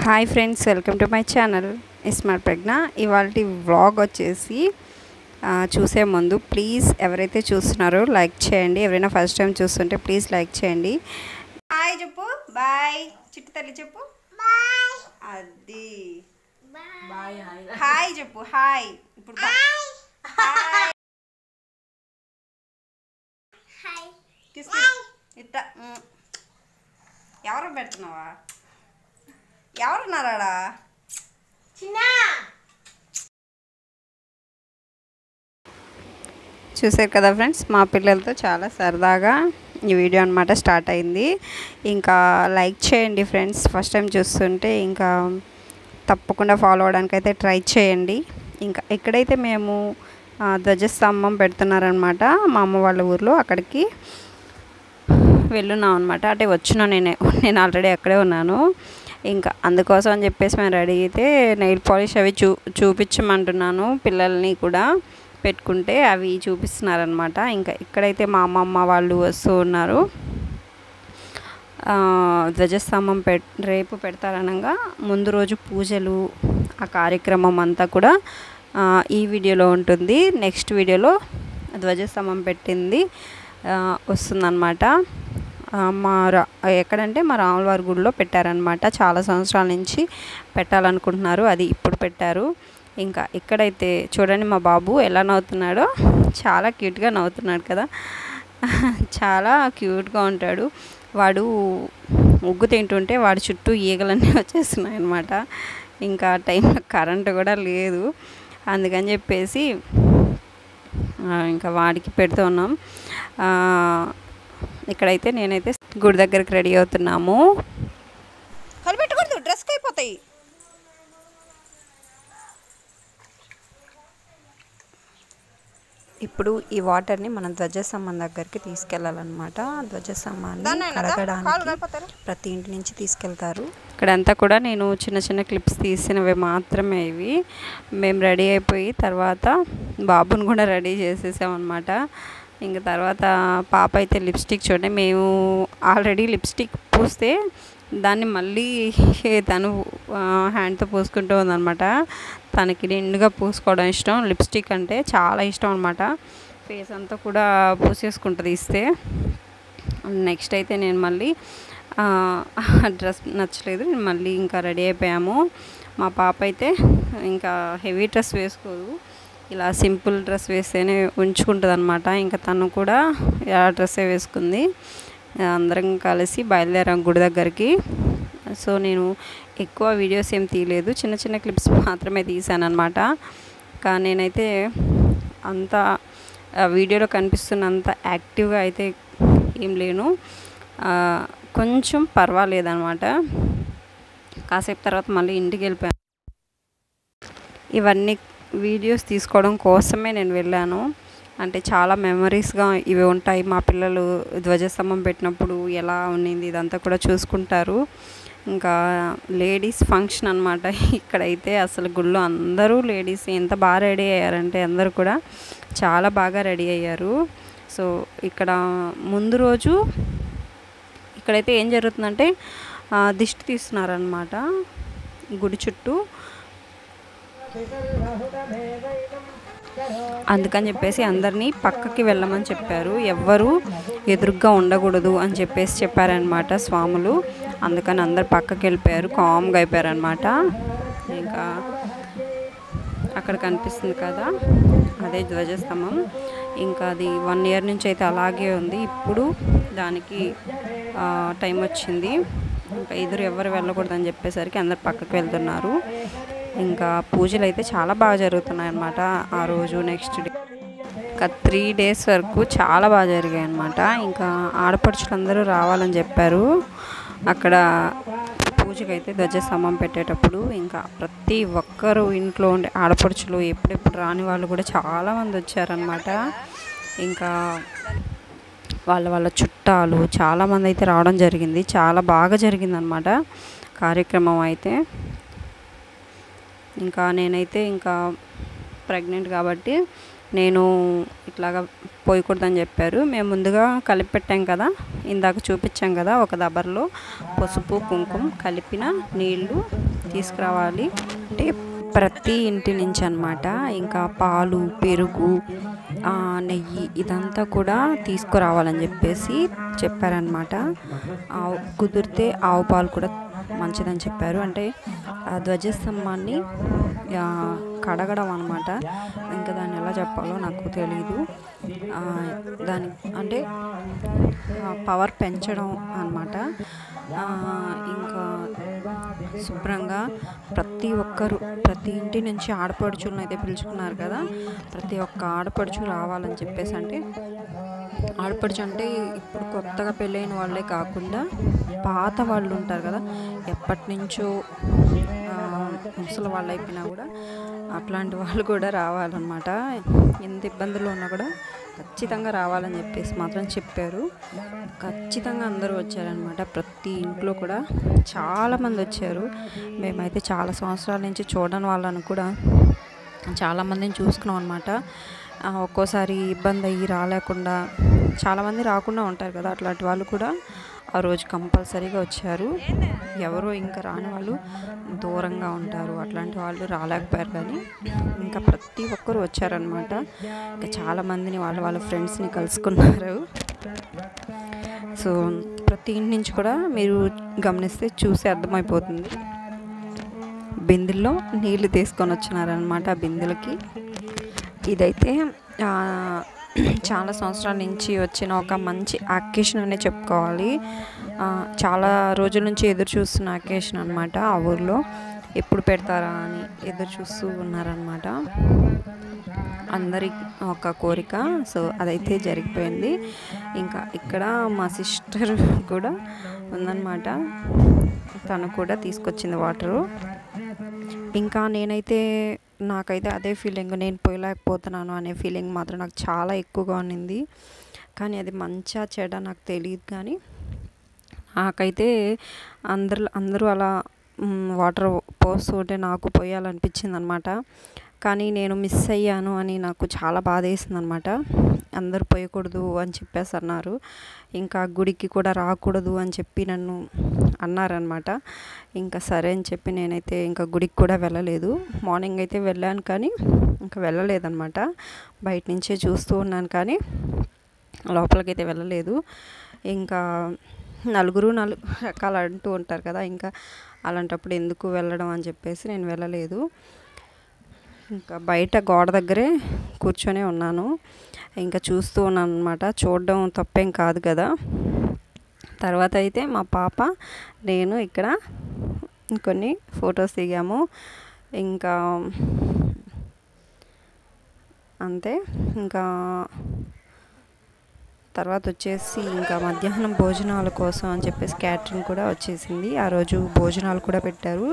Hi friends welcome to my channel smart Pragnya ఇవాళ vlog వచ్చేసి ఆ, చూసే ముందు ప్లీజ్ ఎవరైతే చూస్తున్నారో లైక్ చేయండి ఎవరైనా ఫస్ట్ టైం చూస్తుంటే ప్లీజ్ లైక్ చేయండి హాయ్ చెప్పు బాయ్ చిట్టు తల్లి చెప్పు అది హాయ్ చెప్పు హాయ్ ఇప్పుడు హాయ్ తీసుకో ఇట్ట ఉమ్. ఎవరు పెడుతున్నావా ఎవరున్నారాడా చూసారు కదా ఫ్రెండ్స్ మా పిల్లలతో చాలా సరదాగా ఈ వీడియో అనమాట స్టార్ట్ అయింది ఇంకా లైక్ చేయండి ఫ్రెండ్స్ ఫస్ట్ టైం చూస్తుంటే ఇంకా తప్పకుండా ఫాలో అవడానికి అయితే ట్రై చేయండి ఇంకా ఎక్కడైతే మేము ఆ, ధ్వజస్తంభం పెడుతున్నారనమాట మా అమ్మ వాళ్ళ ఊర్లో అక్కడికి వెళ్ళున్నాం అనమాట అంటే వచ్చినా నేనే నేను ఆల్రెడీ అక్కడే ఉన్నాను ఇంకా అందుకోసం అని చెప్పేసి మేము రెడీ అయితే నెయిల్ పాలిష్ అవి చూ చూపించమంటున్నాను పిల్లల్ని కూడా పెట్టుకుంటే అవి చూపిస్తున్నారనమాట ఇంకా ఇక్కడైతే మా అమ్మమ్మ వాళ్ళు వస్తూ ఉన్నారు ఆ, ధ్వజస్తంభం పె రేపు పెడతారనగా ముందు రోజు పూజలు ఆ కార్యక్రమం అంతా కూడా ఆ, ఈ వీడియోలో ఉంటుంది నెక్స్ట్ వీడియోలో ధ్వజస్తంభం పెట్టింది ఆ, వస్తుందన్నమాట ఆ, మా రా ఎక్కడంటే మా రాములవారి గుడిలో పెట్టారనమాట చాలా సంవత్సరాల నుంచి పెట్టాలనుకుంటున్నారు అది ఇప్పుడు పెట్టారు ఇంకా ఇక్కడైతే చూడండి మా బాబు ఎలా నవ్వుతున్నాడో చాలా క్యూట్గా నవ్వుతున్నాడు కదా చాలా క్యూట్గా ఉంటాడు వాడు ఉగ్గు తింటుంటే వాడి చుట్టూ ఈగలన్నీ వచ్చేస్తున్నాయి అనమాట ఇంకా టైంలో కరెంటు కూడా లేదు అందుకని చెప్పేసి ఆ, ఇంకా వాడికి పెడుతూ ఉన్నాం ఆ, ఇక్కడైతే నేనైతే గుడి దగ్గరికి రెడీ అవుతున్నాము కలిపెట్టకూడదు డ్రెస్కి అయిపోతాయి ఇప్పుడు ఈ వాటర్ని మనం ధ్వజస్తంభం దగ్గరికి తీసుకెళ్ళాలన్నమాట ధ్వజస్తంభాన్ని కడగడానికి ప్రతి ఇంటి నుంచి తీసుకెళ్తారు ఇక్కడంతా కూడా నేను చిన్న చిన్న క్లిప్స్ తీసినవి మాత్రమే ఇవి మేము రెడీ అయిపోయి తర్వాత బాబుని కూడా రెడీ చేసేసామన్నమాట ఇంకా తర్వాత పాప అయితే లిప్స్టిక్ చూడండి మేము ఆల్రెడీ లిప్స్టిక్ పూస్తే దాన్ని మళ్ళీ తను హ్యాండ్తో పూసుకుంటూ ఉందన్నమాట తనకి నిండుగా పూసుకోవడం ఇష్టం లిప్స్టిక్ అంటే చాలా ఇష్టం అనమాట ఫేస్ అంతా కూడా పూసేసుకుంటుంది ఇస్తే నెక్స్ట్ అయితే నేను మళ్ళీ డ్రెస్ నచ్చలేదు నేను మళ్ళీ ఇంకా రెడీ అయిపోయాము మా పాప అయితే ఇంకా హెవీ డ్రెస్ వేసుకోదు ఇలా సింపుల్ డ్రెస్ వేస్తేనే ఉంచుకుంటుంది అనమాట ఇంకా తను కూడా ఆ డ్రెస్సే వేసుకుంది అందరం కలిసి బయలుదేరాం గుడి దగ్గరికి సో నేను ఎక్కువ వీడియోస్ ఏం తీయలేదు చిన్న చిన్న క్లిప్స్ మాత్రమే తీసాను అనమాట కానీ నేనైతే అంత ఆ వీడియోలో కనిపిస్తున్నంత యాక్టివ్గా అయితే ఏం లేను ఆ, కొంచెం పర్వాలేదన్నమాట కాసేపు తర్వాత మళ్ళీ ఇంటికి వెళ్ళిపోయాను ఇవన్నీ వీడియోస్ తీసుకోవడం కోసమే నేను వెళ్ళాను అంటే చాలా మెమరీస్గా ఇవి ఉంటాయి మా పిల్లలు ధ్వజస్తంభం పెట్టినప్పుడు ఎలా ఉన్నింది ఇదంతా కూడా చూసుకుంటారు ఇంకా లేడీస్ ఫంక్షన్ అనమాట ఇక్కడైతే అసలు గుళ్ళో అందరూ లేడీస్ ఎంత బాగా రెడీ అయ్యారంటే అందరూ కూడా చాలా బాగా రెడీ అయ్యారు సో ఇక్కడ ముందు రోజు ఇక్కడైతే ఏం జరుగుతుందంటే ఆ, దిష్టి తీస్తున్నారనమాట గుడి చుట్టూ అందుకని చెప్పేసి అందరినీ పక్కకి వెళ్ళమని చెప్పారు ఎవ్వరు ఎదురుగ్గా ఉండకూడదు అని చెప్పేసి చెప్పారనమాట స్వాములు అందుకని అందరు పక్కకి వెళ్ళిపోయారు కామ్గా అయిపోయారనమాట ఇంకా అక్కడ కనిపిస్తుంది కదా అదే ధ్వజస్తంభం ఇంకా అది వన్ ఇయర్ నుంచి అయితే అలాగే ఉంది ఇప్పుడు దానికి ఆ, టైం వచ్చింది ఇంకా ఎదురు ఎవరు వెళ్ళకూడదని చెప్పేసరికి అందరు పక్కకి వెళ్తున్నారు ఇంకా పూజలు అయితే చాలా బాగా జరుగుతున్నాయి అన్నమాట ఆ రోజు నెక్స్ట్ డే ఇంకా త్రీ డేస్ వరకు చాలా బాగా జరిగాయి అన్నమాట ఇంకా ఆడపడుచులందరూ రావాలని చెప్పారు అక్కడ పూజకైతే ధ్వజస్తంభం పెట్టేటప్పుడు ఇంకా ప్రతి ఒక్కరు ఇంట్లో ఉండే ఆడపడుచులు ఎప్పుడెప్పుడు రాని వాళ్ళు కూడా చాలామంది వచ్చారనమాట ఇంకా వాళ్ళ వాళ్ళ చుట్టాలు చాలామంది అయితే రావడం జరిగింది చాలా బాగా జరిగిందనమాట కార్యక్రమం అయితే ఇంకా నేనైతే ఇంకా ప్రెగ్నెంట్ కాబట్టి నేను ఇట్లాగా పోయకూడదని చెప్పారు మేము ముందుగా కలిపి పెట్టాం కదా ఇందాక చూపించాం కదా ఒక దబర్లో పసుపు కుంకుమ కలిపిన నీళ్ళు తీసుకురావాలి అంటే ప్రతి ఇంటి నుంచి అనమాట ఇంకా పాలు పెరుగు ఆ, నెయ్యి ఇదంతా కూడా తీసుకురావాలని చెప్పేసి చెప్పారనమాట ఆవు కుదిరితే ఆవు పాలు కూడా మంచిదని చెప్పారు అంటే ఆ ధ్వజస్తంభాన్ని ఆ, కడగడం అనమాట ఇంకా దాన్ని ఎలా చెప్పాలో నాకు తెలియదు ఆ, దాని అంటే పవర్ పెంచడం అనమాట ఇంకా శుభ్రంగా ప్రతి ఒక్కరు ప్రతి ఇంటి నుంచి ఆడపడుచులను అయితే పిలుచుకున్నారు కదా ప్రతి ఒక్క ఆడపడుచు రావాలని చెప్పేసి అంటే ఆడపడుచు అంటే ఇప్పుడు కొత్తగా పెళ్ళైన వాళ్ళే కాకుండా పాత వాళ్ళు ఉంటారు కదా ఎప్పటి నుంచో ఆ, ముసలి వాళ్ళు అయిపోయినా కూడా అట్లాంటి వాళ్ళు కూడా రావాలన్నమాట ఎంత ఇబ్బందులు ఉన్నా కూడా ఖచ్చితంగా రావాలని చెప్పేసి మాత్రం చెప్పారు ఖచ్చితంగా అందరూ వచ్చారనమాట ప్రతి ఇంట్లో కూడా చాలామంది వచ్చారు మేమైతే చాలా సంవత్సరాల నుంచి చూడని వాళ్ళని కూడా చాలామందిని చూసుకున్నాం అనమాట ఒక్కోసారి ఇబ్బంది అయ్యి రాలేకుండా చాలామంది రాకుండా ఉంటారు కదా అట్లాంటి వాళ్ళు కూడా ఆ రోజు కంపల్సరీగా వచ్చారు ఎవరో ఇంకా రాని వాళ్ళు దూరంగా ఉంటారు అట్లాంటి వాళ్ళు రాలేకపోయారు కానీ ఇంకా ప్రతి ఒక్కరు వచ్చారనమాట ఇంకా చాలామందిని వాళ్ళ వాళ్ళ ఫ్రెండ్స్ని కలుసుకున్నారు సో ప్రతి ఇంటి నుంచి కూడా మీరు గమనిస్తే చూసి అర్థమైపోతుంది బిందెల్లో నీళ్లు తీసుకొని వచ్చినారనమాట ఆ బిందెలకి ఇదైతే ఆ, చాలా సంవత్సరాల నుంచి వచ్చిన ఒక మంచి అకేషన్ అనే చెప్పుకోవాలి ఆ, చాలా రోజుల నుంచి ఎదురు చూస్తున్న అకేషన్ అనమాట ఆ ఊర్లో ఎప్పుడు పెడతారా అని ఎదురు చూస్తూ ఉన్నారనమాట అందరి ఒక కోరిక సో అదైతే జరిగిపోయింది ఇంకా ఇక్కడ మా సిస్టర్ కూడా ఉందన్నమాట తను కూడా తీసుకొచ్చింది వాటరు ఇంకా నేనైతే నాకైతే అదే ఫీలింగ్ నేను పోయలేకపోతున్నాను అనే ఫీలింగ్ మాత్రం నాకు చాలా ఎక్కువగా ఉన్నింది కానీ అది మంచా చెడ నాకు తెలియదు కానీ నాకైతే అందరు అందరూ అలా మ్, వాటర్ పోస్తూ ఉంటే నాకు పోయాలనిపించింది అనమాట కానీ నేను మిస్ అయ్యాను అని నాకు చాలా బాధ వేసింది అనమాట అందరూ పోయకూడదు అని చెప్పేసి అన్నారు ఇంకా గుడికి కూడా రాకూడదు అని చెప్పి నన్ను అన్నారనమాట ఇంకా సరే అని చెప్పి నేనైతే ఇంకా గుడికి కూడా వెళ్ళలేదు మార్నింగ్ అయితే వెళ్ళాను కానీ ఇంకా వెళ్ళలేదన్నమాట బయట నుంచే చూస్తూ ఉన్నాను కానీ లోపలికైతే వెళ్ళలేదు ఇంకా నలుగురు నాలుగు రకాలు అంటూ ఉంటారు కదా ఇంకా అలాంటప్పుడు ఎందుకు వెళ్ళడం అని చెప్పేసి నేను వెళ్ళలేదు ఇంకా బయట గోడ దగ్గరే కూర్చొని ఉన్నాను ఇంకా చూస్తూ ఉన్నాను అనమాట చూడడం తప్పేం కాదు కదా తర్వాత అయితే మా పాప నేను ఇక్కడ కొన్ని ఫొటోస్ దిగాము ఇంకా అంతే ఇంకా తర్వాత వచ్చేసి ఇంకా మధ్యాహ్నం భోజనాల కోసం అని చెప్పేసి క్యాటరింగ్ కూడా వచ్చేసింది ఆ రోజు భోజనాలు కూడా పెట్టారు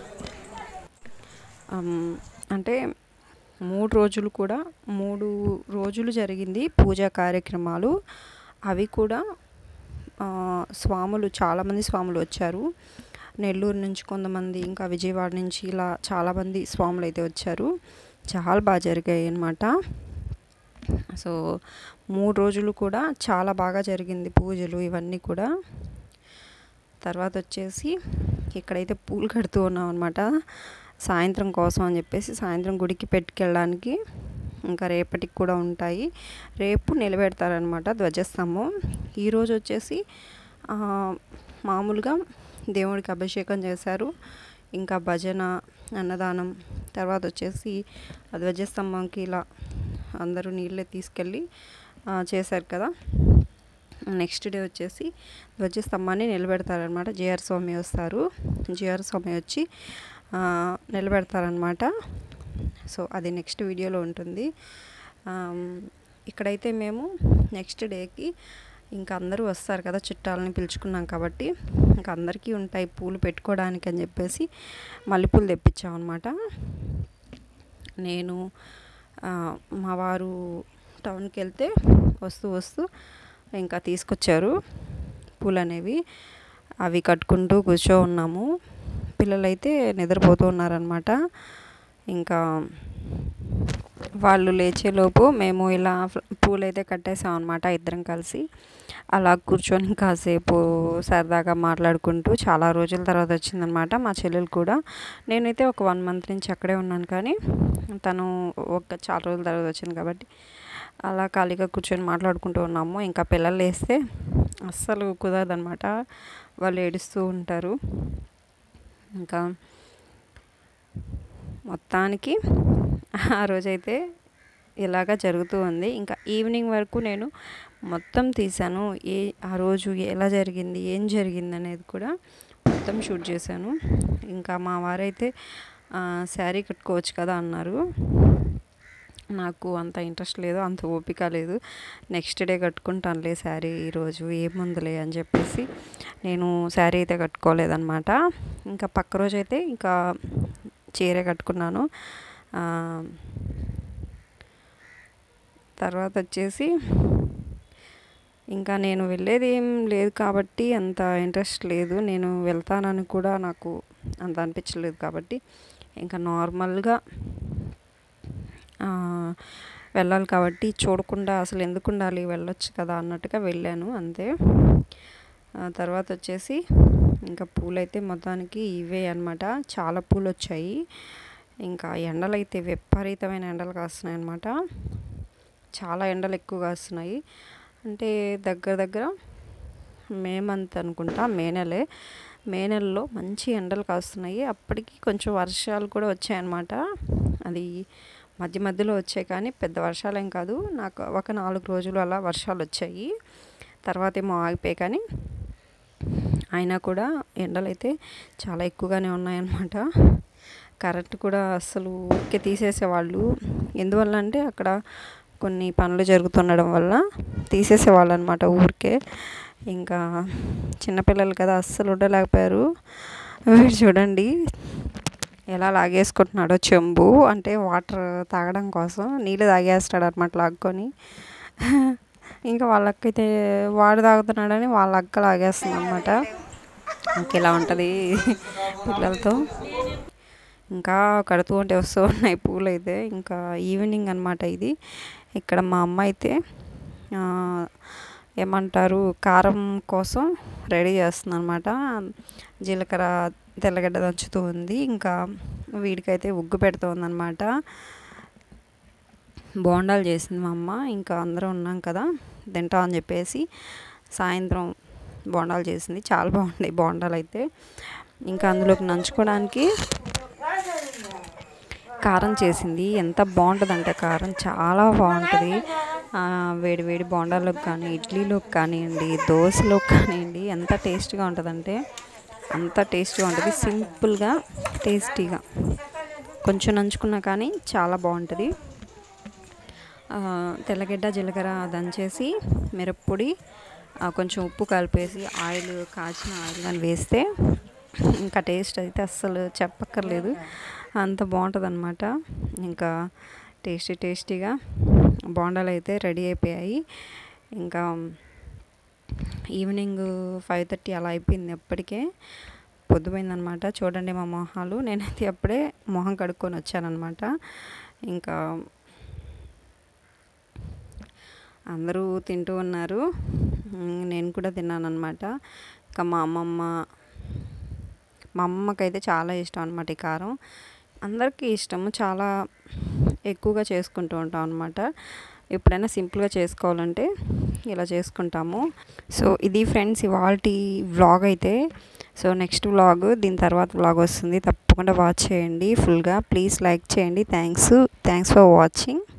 అమ్, అంటే మూడు రోజులు కూడా మూడు రోజులు జరిగింది పూజా కార్యక్రమాలు అవి కూడా ఆ, స్వాములు చాలామంది స్వాములు వచ్చారు నెల్లూరు నుంచి కొంతమంది ఇంకా విజయవాడ నుంచి ఇలా చాలామంది స్వాములు అయితే వచ్చారు చాలా బాగా జరిగాయి అన్నమాట సో మూడు రోజులు కూడా చాలా బాగా జరిగింది పూజలు ఇవన్నీ కూడా తర్వాత వచ్చేసి ఇక్కడైతే పూలు కడుతూ ఉన్నాం అనమాట సాయంత్రం కోసం అని చెప్పేసి సాయంత్రం గుడికి పెట్టుకెళ్ళడానికి ఇంకా రేపటికి కూడా ఉంటాయి రేపు నిలబెడతారనమాట ధ్వజస్తంభం ఈరోజు వచ్చేసి ఆ, మామూలుగా దేవుడికి అభిషేకం చేశారు ఇంకా భజన అన్నదానం తర్వాత వచ్చేసి ఆ ధ్వజస్తంభంకి ఇలా అందరూ నీళ్ళే తీసుకెళ్ళి ఆ, చేశారు కదా నెక్స్ట్ డే వచ్చేసి ధ్వజస్తంభాన్ని నిలబెడతారనమాట జిఆర్ స్వామి వస్తారు జిఆర్ స్వామి వచ్చి ఆ, నిలబెడతారనమాట సో అది నెక్స్ట్ వీడియోలో ఉంటుంది ఆమ్, ఇక్కడైతే మేము నెక్స్ట్ డేకి ఇంకా అందరూ వస్తారు కదా చుట్టాలని పిలుచుకున్నాం కాబట్టి ఇంకా అందరికీ ఉంటాయి పూలు పెట్టుకోవడానికి అని చెప్పేసి మల్లెపూలు తెప్పించాం అనమాట నేను ఆ, మా వారు టౌన్కి వెళ్తే వస్తూ వస్తూ ఇంకా తీసుకొచ్చారు పూలు అనేవి అవి కట్టుకుంటూ కూర్చో ఉన్నాము పిల్లలైతే నిద్రపోతూ ఉన్నారనమాట ఇంకా వాళ్ళు లేచేలోపు మేము ఇలా పూలు అయితే కట్టేసాం అనమాట ఇద్దరం కలిసి అలా కూర్చొని కాసేపు సరదాగా మాట్లాడుకుంటూ చాలా రోజుల తర్వాత వచ్చిందనమాట మా చెల్లెలు కూడా నేనైతే ఒక వన్ మంత్ నుంచి అక్కడే ఉన్నాను కానీ తను ఒక చాలా రోజుల తర్వాత వచ్చింది కాబట్టి అలా ఖాళీగా కూర్చొని మాట్లాడుకుంటూ ఉన్నాము ఇంకా పిల్లలు వేస్తే అస్సలు కుదరదనమాట వాళ్ళు ఏడుస్తూ ఉంటారు ఇంకా మొత్తానికి ఆ రోజైతే ఇలాగా జరుగుతూ ఉంది ఇంకా ఈవినింగ్ వరకు నేను మొత్తం తీసాను ఏ ఆ రోజు ఎలా జరిగింది ఏం జరిగింది అనేది కూడా మొత్తం షూట్ చేశాను ఇంకా మా వారైతే శారీ కట్టుకోవచ్చు కదా అన్నారు నాకు అంత ఇంట్రెస్ట్ లేదు అంత ఓపిక లేదు నెక్స్ట్ డే కట్టుకుంటానులే శారీ ఈరోజు ఏముందిలే అని చెప్పేసి నేను శారీ అయితే కట్టుకోలేదన్నమాట ఇంకా పక్క రోజు అయితే ఇంకా చీర కట్టుకున్నాను తర్వాత వచ్చేసి ఇంకా నేను వెళ్ళేది ఏం లేదు కాబట్టి అంత ఇంట్రెస్ట్ లేదు నేను వెళ్తానని కూడా నాకు అంత అనిపించలేదు కాబట్టి ఇంకా నార్మల్గా వెళ్ళాలి కాబట్టి చూడకుండా అసలు ఎందుకు ఉండాలి వెళ్ళొచ్చు కదా అన్నట్టుగా వెళ్ళాను అంతే తర్వాత వచ్చేసి ఇంకా పూలు అయితే మొత్తానికి ఇవే అనమాట చాలా పూలు వచ్చాయి ఇంకా ఎండలు అయితే విపరీతమైన ఎండలు కాస్తున్నాయి అనమాట చాలా ఎండలు ఎక్కువగా వస్తున్నాయి అంటే దగ్గర దగ్గర మే మంత్ అనుకుంటా మే నెలే మే నెలలో మంచి ఎండలు కాస్తున్నాయి అప్పటికి కొంచెం వర్షాలు కూడా వచ్చాయన్నమాట అది మధ్య మధ్యలో వచ్చాయి కానీ పెద్ద వర్షాలు ఏం కాదు నాకు ఒక నాలుగు రోజులు అలా వర్షాలు వచ్చాయి తర్వాత ఏమో ఆగిపోయాయి కానీ అయినా కూడా ఎండలు అయితే చాలా ఎక్కువగానే ఉన్నాయన్నమాట కరెంట్ కూడా అస్సలు ఊరికే తీసేసేవాళ్ళు ఎందువల్ల అంటే అక్కడ కొన్ని పనులు జరుగుతుండడం వల్ల తీసేసేవాళ్ళు అనమాట ఊరికే ఇంకా చిన్నపిల్లలు కదా అస్సలు ఉండలేకపోయారు వీడు చూడండి ఎలా లాగేసుకుంటున్నాడో చెంబు అంటే వాటర్ తాగడం కోసం నీళ్ళు తాగేస్తాడు అనమాట లాక్కొని ఇంకా వాళ్ళకైతే వాడు తాగుతున్నాడని వాళ్ళ అక్క లాగేస్తుంది అనమాట ఇంక ఇలా ఉంటుంది పిల్లలతో ఇంకా కడుతూ ఉంటే వస్తూ ఉన్నాయి పూలు అయితే ఇంకా ఈవినింగ్ అనమాట ఇది ఇక్కడ మా అమ్మ అయితే ఏమంటారు కారం కోసం రెడీ చేస్తుంది అనమాట జీలకర్ర తెల్లగడ్డ దంచుతూ ఉంది ఇంకా వీడికైతే ఉగ్గు పెడుతుంది అనమాట బోండాలు చేసింది మా అమ్మ ఇంకా అందరం ఉన్నాం కదా తింటాం అని చెప్పేసి సాయంత్రం బోండాలు చేసింది చాలా బాగున్నాయి బోండాలు అయితే ఇంకా అందులోకి నంచుకోవడానికి కారం చేసింది ఎంత బాగుంటుందంటే కారం చాలా బాగుంటుంది వేడి వేడి బోండాలోకి కానీ ఇడ్లీలోకి కానివ్వండి దోశలోకి కానివ్వండి ఎంత టేస్ట్గా ఉంటుందంటే అంత టేస్ట్గా ఉంటుంది సింపుల్గా టేస్టీగా కొంచెం నంచుకున్నా కానీ చాలా బాగుంటుంది తెల్లగడ్డ జీలకర్ర దంచేసి మిరప్పొడి కొంచెం ఉప్పు కలిపేసి ఆయిల్ కాచిన ఆయిల్ కానీ వేస్తే ఇంకా టేస్ట్ అయితే అస్సలు చెప్పక్కర్లేదు అంత బాగుంటుంది అనమాట ఇంకా టేస్టీ టేస్టీగా బోండాలు అయితే రెడీ అయిపోయాయి ఇంకా ఈవినింగ్ ఫైవ్ థర్టీ అలా అయిపోయింది అప్పటికే పొద్దుపోయిందనమాట చూడండి మా మొహాలు నేనైతే అప్పుడే మొహం కడుక్కొని వచ్చానమాట ఇంకా అందరూ తింటూ ఉన్నారు నేను కూడా తిన్నాను అనమాట ఇంకా మా అమ్మమ్మ మా అమ్మకైతే చాలా ఇష్టం అనమాట ఈ కారం అందరికీ ఇష్టము చాలా ఎక్కువగా చేసుకుంటూ ఉంటాం అనమాట ఎప్పుడైనా సింపుల్గా చేసుకోవాలంటే ఇలా చేసుకుంటాము సో ఇది ఫ్రెండ్స్ ఇవాళ వ్లాగ్ అయితే సో నెక్స్ట్ వ్లాగ్ దీని తర్వాత వ్లాగ్ వస్తుంది తప్పకుండా వాచ్ చేయండి ఫుల్గా ప్లీజ్ లైక్ చేయండి థ్యాంక్స్ థ్యాంక్స్ ఫర్ వాచింగ్